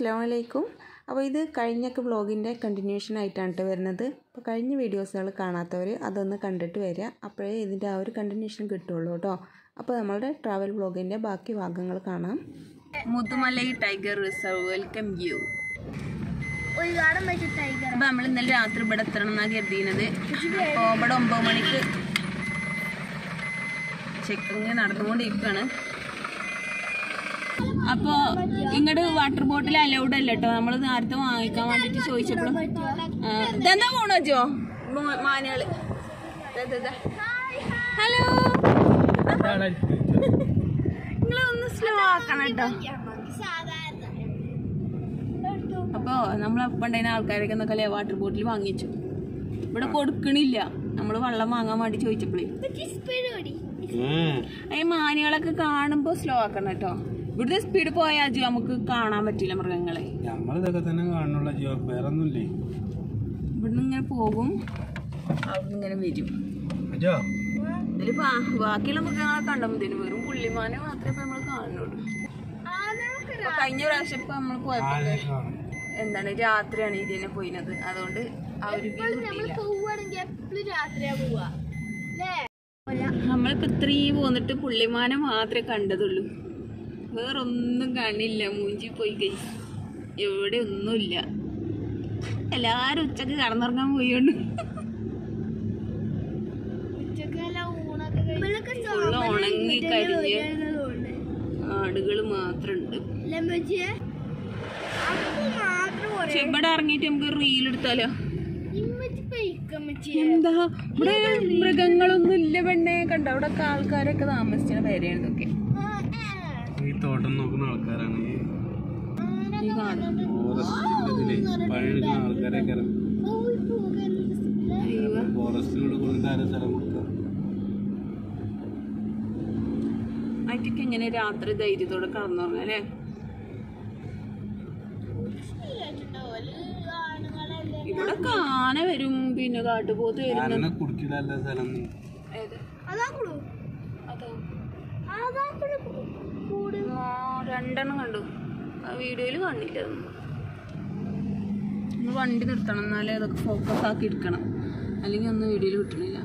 അസ്സാം വലൈക്കും അപ്പോൾ ഇത് കഴിഞ്ഞൊക്കെ വ്ളോഗിൻ്റെ കണ്ടിന്യൂഷൻ ആയിട്ടാണ് കേട്ടോ വരുന്നത് അപ്പോൾ കഴിഞ്ഞ വീഡിയോസുകൾ കാണാത്തവർ അതൊന്ന് കണ്ടിട്ട് വരിക അപ്പോഴേ ഇതിൻ്റെ ആ ഒരു കണ്ടിന്യൂഷൻ കിട്ടുള്ളൂ കേട്ടോ അപ്പോൾ നമ്മളുടെ ട്രാവൽ വ്ളോഗിൻ്റെ ബാക്കി ഭാഗങ്ങൾ കാണാം Mudumalai tiger reserve welcome you ഒരുപാട് വെച്ച് ടൈഗർ അപ്പോൾ നമ്മൾ ഇന്നലെ രാത്രി ഇവിടെ എത്തണം എന്നാണ് കരുതിയത് അപ്പോൾ ഇവിടെ ഒമ്പത് മണിക്ക് ചെക്കിങ് നടന്നുകൊണ്ടിരിക്കുകയാണ് അപ്പോ ഇങ്ങോട്ട് വാട്ടർ ബോട്ടിൽ അലൗഡ് അല്ല കേട്ടോ നമ്മൾ നേരത്തെ വാങ്ങിക്കാൻ വേണ്ടിട്ട് ചോദിച്ചപ്പോഴും ആ, ഇതെന്താ പോണോ ജോ മോ- മാനുകള് ഹലോ നിങ്ങളൊന്ന് സ്ലോ ആക്കണം കേട്ടോ അപ്പോ നമ്മളപ്പം ഉണ്ടായിരുന്ന ആൾക്കാരൊക്കെ എന്നൊക്കെ വാട്ടർ ബോട്ടിൽ വാങ്ങിച്ചു ഇവിടെ കൊടുക്കണില്ല നമ്മൾ വെള്ളം വാങ്ങാൻ വേണ്ടി ചോദിച്ചപ്പോഴേ ഈ മാനുകളൊക്കെ കാണുമ്പോ സ്ലോ ആക്കണം കേട്ടോ ഇവിടുത്തെ സ്പീഡ് പോയാൽ ജി നമുക്ക് കാണാൻ പറ്റില്ല മൃഗങ്ങളെ നമ്മളിതൊക്കെ തന്നെ കാണുള്ള ജിയോ വേറെ ഒന്നുമില്ലേ ഇവിടുന്ന് ഇങ്ങനെ പോകും അവിടുന്ന് ഇങ്ങനെ വരും അജോ ഇതില് ബാ- ബാക്കിയുള്ള മൃഗങ്ങളെ കണ്ടുമ്പോഴത്തേനും വെറും പുള്ളിമാനെ മാത്രമേ നമ്മൾ കാണുന്നുള്ളൂ ഇപ്പൊ കഴിഞ്ഞ പ്രാവശ്യം ഇപ്പൊ നമ്മൾ പോയപ്പോ എന്താണ് രാത്രിയാണ് ഇതിനെ പോയിനത് അതുകൊണ്ട് ആ ഒരു വ്യൂ കിട്ടിയില്ല പോവാണെങ്കിൽ എപ്പോഴും രാത്രിയാ പോവാ അല്ലേ നമ്മളിപ്പോ ഇത്രയും പോന്നിട്ട് പുള്ളിമാനെ മാത്രമേ കണ്ടതുള്ളൂ വേറൊന്നും കാണില്ല മൂഞ്ചി പോയി കൈ എവിടെ ഒന്നുമില്ല എല്ലാരും ഉച്ചക്ക് കടന്നുറങ്ങാൻ പോയോണ്ട് ഉച്ചക്കെല്ലാം ഊണൊക്കെ കഴിച്ച് ഫുള്ള് ഉണങ്ങി കരിഞ്ഞ് വരുന്നതുകൊണ്ട്. ആടുകൾ മാത്രണ്ട് അല്ലേ അമ്മച്ചിയെ? അപ്പൊ മാത്രം കുറേ. പക്ഷെ ഇവിടെ ഇറങ്ങിയിട്ട് നമുക്ക് റീൽ എടുത്താലോ ഇമ്മച്ചി പൊയ്ക്കോ അമ്മച്ചിയെ. എന്താ ഇവിടെ മൃഗങ്ങളൊന്നും ഇല്ല പെണ്ണെ കണ്ട അവിടെ ഒക്കെ ആൾക്കാരൊക്കെ താമസിച്ച പേരെയാണ് ഇതൊക്കെ ആ, ആ. ഈ തോട്ടം നോക്കുന്ന ആൾക്കാരാണ് ഈ ഈ കാണുന്നത് ഫോറസ്റ്റിലെ പണിയെടുക്കുന്ന ആൾക്കാരൊക്കെ പോയി പോകരുത്. അയ്യോ ഫോറസ്റ്റിനോട് കൊടുത്ത് ആരും സ്ഥലം കൊടുക്കുക ആയിട്ടൊക്കെ എങ്ങനെ രാത്രി ധൈര്യത്തോടെ കടന്നുറങ്ങാം അല്ലേ ആണുങ്ങളല്ലേ. ഇവിടെ കാന വരും പിന്നെ കാട്ടുപോത്ത് വരും ആരനെ കുടിക്കില്ല സ്ഥലം ഏത്? അതാ കുളു. അതോ? അതാ കുളു. കൂട്. ആ, രണ്ടെണ്ണം കണ്ടു ആ വീഡിയോയിൽ കാണില്ല നമ്മൾ വണ്ടി നിർത്തണം എന്നാലേ അതൊക്കെ ഫോക്കസ് ആക്കി എടുക്കണം അല്ലെങ്കിൽ ഒന്നും വീഡിയോയിൽ കിട്ടണില്ല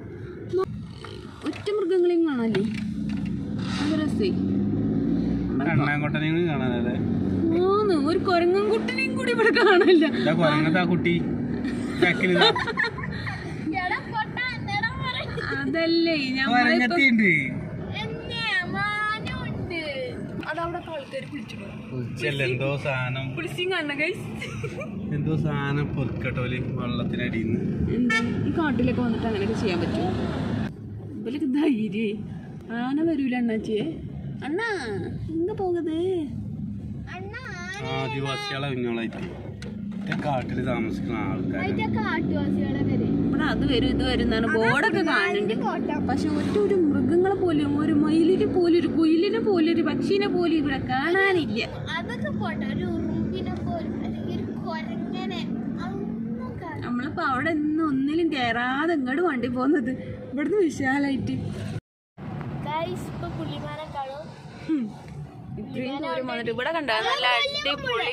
ഒറ്റ മൃഗങ്ങളെയും കാണാല്ലേ അത് രസേ കണ്ണാങ്കോട്ടനെയും കാണാനല്ലേ ആന്ന് ഒരു കുരങ്ങൻ കുട്ടനെയും കൂടി ഇവിടെ കാണില്ല ഇതാ കൊരങ്ങത്താ കുട്ടി ചക്കിലിതാ എടാ പൊട്ടാ, എന്തെടാ പറയ്. അതല്ലേ ഞമ്മളിപ്പോ കൊരങ്ങത്തിണ്ട് എന്നെ മാനുണ്ട്. അതവിടെ ആൾക്കാർ പിടിച്ചിടും ഉച്ചല്ല എന്തോ സാധനം പിടിച്ചും കാണണ ഗൈസ് എന്തോ സാധനം പൊതുക്കട്ടോല് വെള്ളത്തിനടിയിൽ നിന്ന് എന്താ ഈ കാട്ടിലൊക്കെ വന്നിട്ട് അങ്ങനെയൊക്കെ ചെയ്യാൻ പറ്റുമോ ഇവലൊക്കെ ധൈര്യ ആന വരൂല അണ്ണാച്ചിയെ അണ്ണാ എങ്ക പോകത് അണ്ണാ, ആദിവാസികളെ കുഞ്ഞോളായിട്ട് കാട്ടിൽ താമസിക്കുന്ന ആൾക്കാർ അതിന്റെ കാട്ടുവാസികളെ വരെ. ഇവിടെ അത് വരും ഇത് വരും എന്നാണ് ബോർഡൊക്കെ കാണുന്നുണ്ട് കോട്ടം. പക്ഷെ ഒറ്റ ഒരു മൃഗങ്ങളെ പോലും ഒരു മയിലിനെ പോലും ഒരു കുയിലിനെ പോലും ഒരു പക്ഷീനെ പോലും ഇവിടെ കാണാനില്ല അതൊക്കെ പോട്ടെ ഒരു ഉറുമ്പിനെ പോലും അല്ലെങ്കിൽ ഒരു കൊരങ്ങനെ അതൊന്നും കാണാൻ നമ്മളിപ്പോ അവിടെ നിന്ന് ഒന്നിലും കയറാതെ ഇങ്ങോട്ട് വണ്ടി പോകുന്നത് ഇവിടുന്ന് വിശാലായിട്ട് ഗൈസ് ഇപ്പൊ പുള്ളിമാനെ കാണും ഇത്രയും ദൂരം വന്നിട്ട് ഇവിടെ കണ്ട നല്ല അടിപൊളി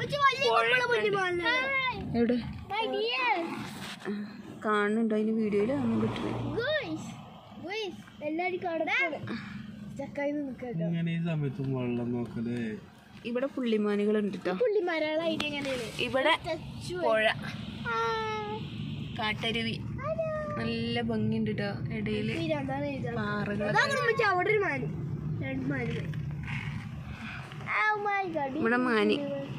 എവിടെ കാണുന്നുണ്ടോ അതിന് വീഡിയോയിൽ ഒന്നും കിട്ടുന്നത് എല്ലാരും കാണും ചക്കായി നിൽക്കട്ടോ ഇങ്ങനെ ഈ സമയത്തും വെള്ളം നോക്കല് ഇവിടെ പുള്ളിമാനുകൾ ഉണ്ട് കേട്ടോ പുള്ളിമാരുടെ ഐഡിയ എങ്ങനെയാണ് ഇവിടെ പുഴ കാട്ടരുവി നല്ല ഭംഗിയുണ്ട് കേട്ടോ ഇടയില് എന്താണ് എഴുതാൻ പാറകൾ അതാണ് വെച്ചാൽ അവിടെ ഒരു മാന് രണ്ട് മാന് പോയി. Oh my God. ഇവിടെ മാനി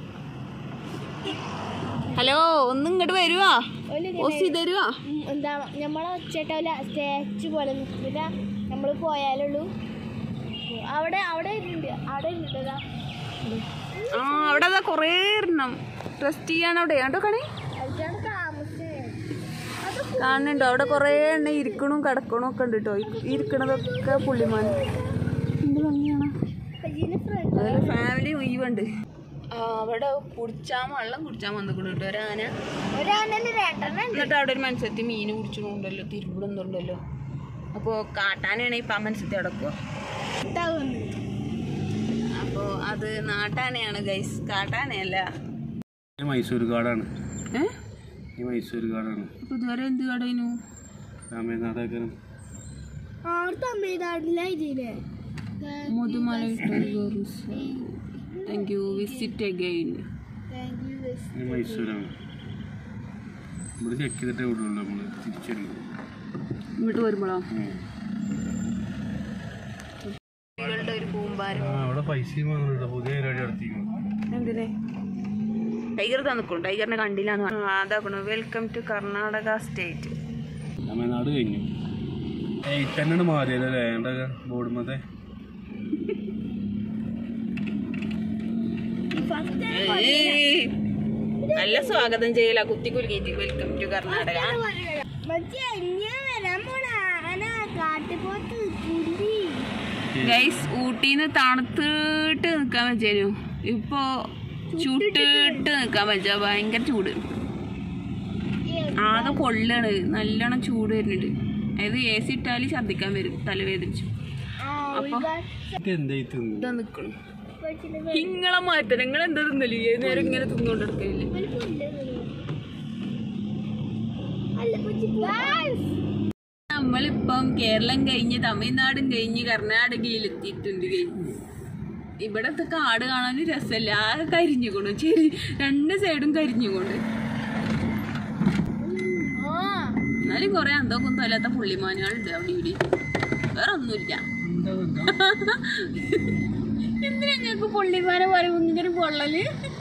ഹലോ ഒന്ന് ഇങ്ങോട്ട് വരുവാ ഓല് ഓസി തരുവാ ഉം, എന്താ നമ്മളെ ഒച്ചേട്ടല്ല സ്റ്റാച്ചു പോലെ നിൽക്കില്ല നമ്മൾ പോയാലുള്ളൂ അവിടെ അവിടെ ഉണ്ട് അവിടെ ഉണ്ട് ഇതാ. ആ അവിടെ അതാ കൊറേ എണ്ണം ടെസ്റ്റ് ചെയ്യാൻ അവിടെ കണ്ടോ കണേ അതിലാണ് താമസിച്ചത് അത് കാണുന്നുണ്ടോ അവിടെ കൊറേ എണ്ണ ഇരിക്കണും കിടക്കണും ഒക്കെ ഉണ്ട് കേട്ടോ ഇരിക്കണതൊക്കെ പുള്ളിമാൻ എന്ത് ഭംഗിയാണ് കയ്യിന് ഫ്രണ്ട് അതിൽ ഫാമിലി മുഴുവുണ്ട് അവിടെ കുടിച്ചാൻ വെള്ളം കുടിച്ചാൻ വന്നിക്കണം കേട്ടോ ഒരാന ഒരാണ്ടല്ലേ രണ്ടെണ്ണം ഉണ്ട്. എന്നിട്ട് അവിടെ ഒരു മത്സ്യത്തിൽ മീൻ കുടിച്ചിട്ടുണ്ടല്ലോ തിരുവിടുന്നുണ്ടല്ലോ അപ്പോൾ കാട്ടാനാണ് ഇപ്പം ആ മത്സ്യത്തെ അടക്കുക ഇതാവുന്നു. അപ്പോൾ അത് നാട്ടാനയാണ് ഗൈസ് കാട്ടാനയല്ല ഇത് മൈസൂർ കാടാണ് ഏ ഈ മൈസൂർ കാടാണ് അപ്പൊ ഇതുവരെ എന്ത് കടയിനു തമിഴ്നാടൊക്കെ അവിടെ തമിഴ്നാട്ടിലെ ഇതില്ലേ Mudumala thank you visit again thank you ഇത് മൈസൂരാണ് ഇവിടെ ചെക്ക് ചെയ്തിട്ടേ വിടുള്ളൂ നമ്മൾ തിരിച്ചെടുക്കും ഇങ്ങോട്ട് വരുമ്പോഴോ ഉം. കുട്ടികളുടെ ഒരു കൂമ്പാരം ആ അവിടെ പൈസയും വാങ്ങുന്നുണ്ട് പുതിയ പരിപാടി നടത്തിക്കുന്നു എന്തിനെ ടൈഗർ തന്നിക്കും ടൈഗറിനെ കണ്ടില്ല അതാക്കണു welcome to Karnataka state Tamil Nadu കഴിഞ്ഞു ഏയ് തന്നെ മാറിയല്ലോ അല്ലേ എൻ്റെ ബോർഡ് മതേ നല്ല സ്വാഗതം ചെയ്യല കുത്തി കുലുക്കിയിട്ട് വെൽക്കം ടു കർണാടക മറ്റേ ഞാൻ വരാൻ പോണ ആന കാട്ടുപോത്ത് പുലി ഗൈസ് ഊട്ടിന്ന് തണുത്തിട്ട് നിക്കാൻ പറ്റും ഇപ്പൊ ചുട്ടിട്ട് നിക്കാൻ പറ്റുക ഭയങ്കര ചൂട് ആകെ പൊള്ളാണ് നല്ലോണം ചൂട് വരുന്നുണ്ട് അതായത് എ സി ഇട്ടാല് ഛർദിക്കാൻ വരും തലവേദനിച്ചു അപ്പൊ ഇത് എന്തായി തിന്നു ഇതാ നിക്കണം ഇങ്ങളെ മാറ്റം നിങ്ങൾ എന്താ തിന്നല് ഏത് നേരം ഇങ്ങനെ തിന്നുകൊണ്ടിരിക്കലില്ലേ നമ്മളിപ്പം കേരളം കഴിഞ്ഞ് തമിഴ്നാടും കഴിഞ്ഞ് കർണാടകയിൽ എത്തിയിട്ടുണ്ട് കഴിഞ്ഞ് ഇവിടത്തെ കാട് കാണാൻ രസമല്ല ആകെ കരിഞ്ഞുകൊണ്ട് ചെറി രണ്ട് സൈഡും കരിഞ്ഞുകൊണ്ട് എന്നാലും കുറെ അന്തോ കുന്തോ അല്ലാത്ത പുള്ളിമാനുകളുണ്ട് അവിടെ ഇവിടെ വേറെ ഒന്നുമില്ല എന്തിനാ ഞങ്ങൾക്ക് പുള്ളിമാനെ പറയും ഇങ്ങനെ പൊള്ളല്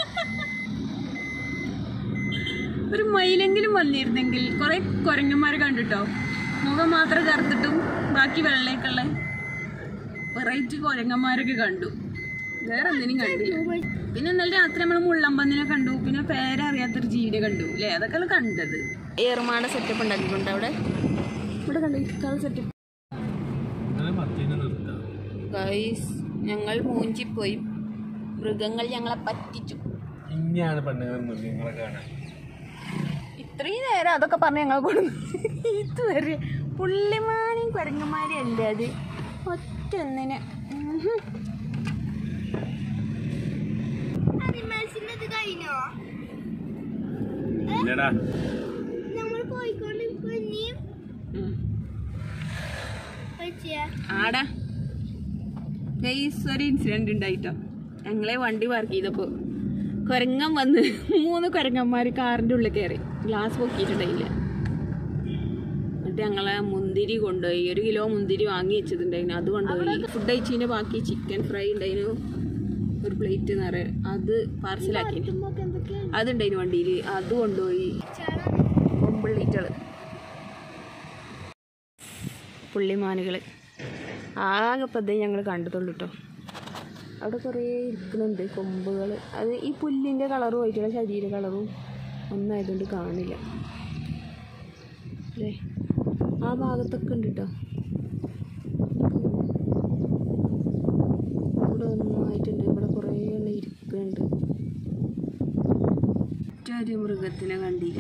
ഒരു മയിലെങ്കിലും വന്നിരുന്നെങ്കിൽ കുറെ കുരങ്ങന്മാരെ കണ്ടിട്ടോ മുഖം മാത്രം കറുത്തിട്ടും ബാക്കി വെള്ളയൊക്കെയുള്ള വെറൈറ്റി കുരങ്ങന്മാരൊക്കെ കണ്ടു വേറെ എന്തിനും കണ്ടില്ല പിന്നെ ഇന്നലെ രാത്രി നമ്മൾ മുള്ളമ്പന്നിനെ കണ്ടു പിന്നെ പേരറിയാത്തൊരു ജീവിനെ കണ്ടു അല്ലേ അതൊക്കെ കണ്ടത് ഏറുമാട സെറ്റപ്പ് ഉണ്ടാക്കിക്കൊണ്ട് അവിടെ ഇവിടെ കണ്ടു സെറ്റപ്പ് ഇന്നലെ പത്തിന് നിർത്താം ഗൈസ് ഞങ്ങൾ മൂഞ്ചിപ്പോയി മൃഗങ്ങൾ ഞങ്ങളെ പറ്റിച്ചു ഇങ്ങനെയാണ് പെണ്ണുങ്ങൾ മൃഗങ്ങളെ കാണാൻ ഇത്രയും നേരം അതൊക്കെ പറഞ്ഞ് ഞങ്ങൾ കൊടുന്നു ഇതുവരെ പുള്ളിമാനെയും കുരങ്ങന്മാരെയും അല്ല അത് ഒറ്റ ഒന്നിനെ ഉഹും. അനിമൽസിന്റെ ഇത് കഴിഞ്ഞോ ഇല്ലടാ നമ്മൾ പോയിക്കൊണ്ടിരിക്കും ഇനിയും ഉം. പറ്റിയ ആടാ ഗൈസ് ഒരു ഇൻസിഡന്റ് ഉണ്ടായിട്ടോ ഞങ്ങളെ വണ്ടി പാർക്ക് ചെയ്തപ്പോൾ കുരങ്ങൻ വന്ന് മൂന്ന് കുരങ്ങന്മാർ കാറിൻ്റെ ഉള്ളിൽ കയറി ഗ്ലാസ് പൊക്കിയിട്ടുണ്ടായില്ല എന്നിട്ട് ഞങ്ങളെ മുന്തിരി കൊണ്ടുപോയി ഒരു കിലോ മുന്തിരി വാങ്ങി വെച്ചിട്ടുണ്ടായിരുന്നു അത് കൊണ്ടുപോയി ഫുഡ് കഴിച്ചതിൻ്റെ ബാക്കി ചിക്കൻ ഫ്രൈ ഉണ്ടായിരുന്നു ഒരു പ്ലേറ്റ് നിറയെ അത് പാർസലാക്കി എന്തൊക്കെയാണ് അതുണ്ടായിരുന്നു വണ്ടിയിൽ അത് കൊണ്ടുപോയി കൊമ്പുള്ളിറ്റള് പുള്ളിമാനുകൾ ആകെ പതേ ഞങ്ങൾ കണ്ടതുള്ളൂ കേട്ടോ അവിടെ കുറേ ഇരിക്കുന്നുണ്ട് കൊമ്പുകൾ അത് ഈ പുല്ലിൻ്റെ കളറും ആയിട്ടുള്ള ശരീര കളറും ഒന്നായതുകൊണ്ട് കാണില്ല അല്ലേ ആ ഭാഗത്തൊക്കെ ഉണ്ട് കേട്ടോ ഇവിടെ ഒന്നായിട്ടുണ്ട് ഇവിടെ കുറേ എണ്ണം ഇരിക്കുന്നുണ്ട് ഒറ്റൊരു മൃഗത്തിനെ കണ്ടില്ല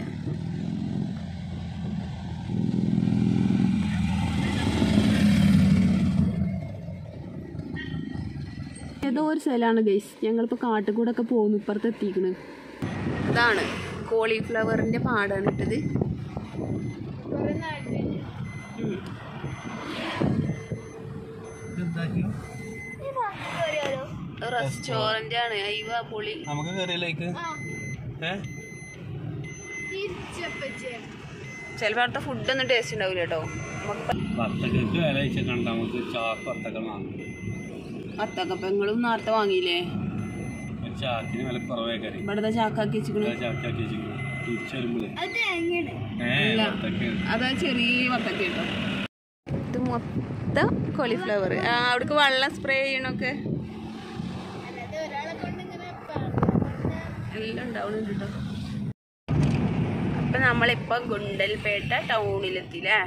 ഏതോ ഒരു സ്ഥലമാണ് ഗൈസ് ഞങ്ങളിപ്പോൾ കാട്ടിൽ കൂടെ ഒക്കെ പോകുന്നു ഇപ്പുറത്ത് എത്തിക്കണ് ഇതാണ് കോളിഫ്ലവറിന്റെ പാടാണ് ഇട്ടത് എന്താക്കിയോ റെസ്റ്റോറന്റ് ആണ് അയ്യ പൊളി നമുക്ക് കയറിയിലേക്ക് ഏ ചിലപ്പോൾ അവിടുത്തെ ഫുഡൊന്നും ടേസ്റ്റ് ഉണ്ടാവില്ല കേട്ടോ നമുക്ക് വത്തക്കക്ക് വില വെച്ച കണ്ട നമുക്ക് ചാക്ക് വത്തക്ക വാങ്ങും അത്തക്കപ്പങ്ങളും നേരത്തെ വാങ്ങിയില്ലേ ഒരു ചാക്കിന് വില കുറവേ കറി ഇവിടുത്തെ ചാക്കാക്കി വെച്ചിക്കണ് ചാക്കാക്കി വെച്ചിരിക്കുന്നു തിരിച്ചു വരുമ്പോഴേ അത് എങ്ങനെ ഏ വത്തക്ക അത് ചെറിയ വത്തക്ക കേട്ടോ ഇത് മൊത്തം കോളിഫ്ലവർ അവിടേക്ക് വെള്ളം സ്പ്രേ ചെയ്യണൊക്കെ അല്ലാതെ ഒരാളെ കൊണ്ട് ഇങ്ങനെ എല്ലാം ഉണ്ടാവുന്നുണ്ട് കേട്ടോ അപ്പൊ നമ്മളിപ്പം ഗുണ്ടൽപേട്ട ടൗണിലെത്തില്ലേ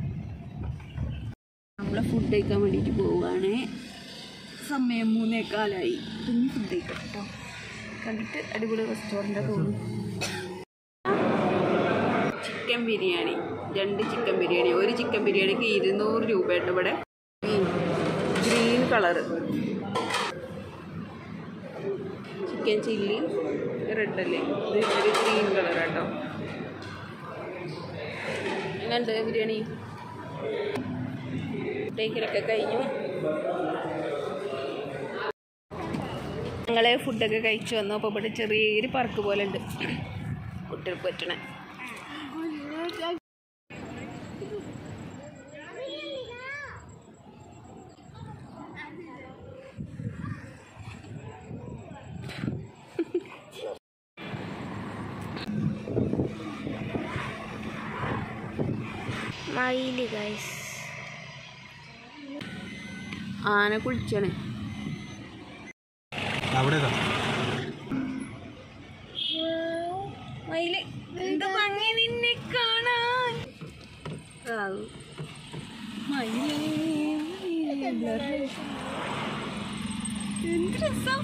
നമ്മളെ ഫുഡ് കഴിക്കാൻ വേണ്ടിയിട്ട് പോവുകയാണ് സമയം മൂന്നേക്കാലായി ഇനി ഫുഡ് കഴിക്കാം കേട്ടോ കണ്ടിട്ട് അടിപൊളി റെസ്റ്റോറൻ്റ് തോന്നുന്നു ചിക്കൻ ബിരിയാണി രണ്ട് ചിക്കൻ ബിരിയാണി ഒരു ചിക്കൻ ബിരിയാണിക്ക് ഇരുന്നൂറ് രൂപയുണ്ട് ഇവിടെ green colour chicken chilli red അല്ലേ ഇത് ഒരു ഗ്രീൻ കളർ കേട്ടോ എങ്ങനെയുണ്ട് ബിരിയാണി ടേക്കിലൊക്കെ കഴിഞ്ഞു ഞങ്ങളെ ഫുഡൊക്കെ കഴിച്ചു വന്നു അപ്പോൾ ഇവിടെ ചെറിയൊരു പാർക്ക് പോലെ ഉണ്ട് കുട്ടികൾക്ക് പറ്റണേ മയില് ഗൈസ് ആന കുളിച്ചാണ് അവിടെ മയില് എന്ത് ഭംഗി നിന്നെ കാണാൻ ആവൂ. മയിലേ, മയിലേ. എന്ത് രസം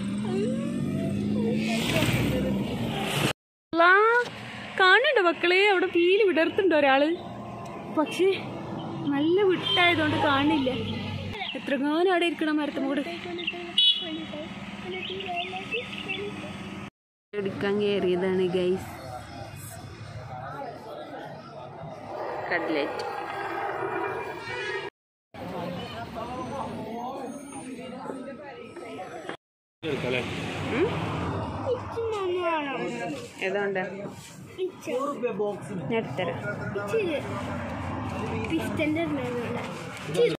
കാണണ്ട മക്കളെ അവിടെ പീല് വിടർത്തുണ്ട് ഒരാള് പക്ഷേ നല്ല വിട്ടായതുകൊണ്ട് കാണില്ല എത്ര കാലം അവിടെ ഇരിക്കണം മരത്തുമൂട് എടുക്കാൻ കയറിയതാണ് ഗൈസ് കട്ട്ലറ്റ് എടുക്കല്ലേ ഏതാണ്ട് ഞാൻ എടുത്തരാം പിസ്റ്റന്റെ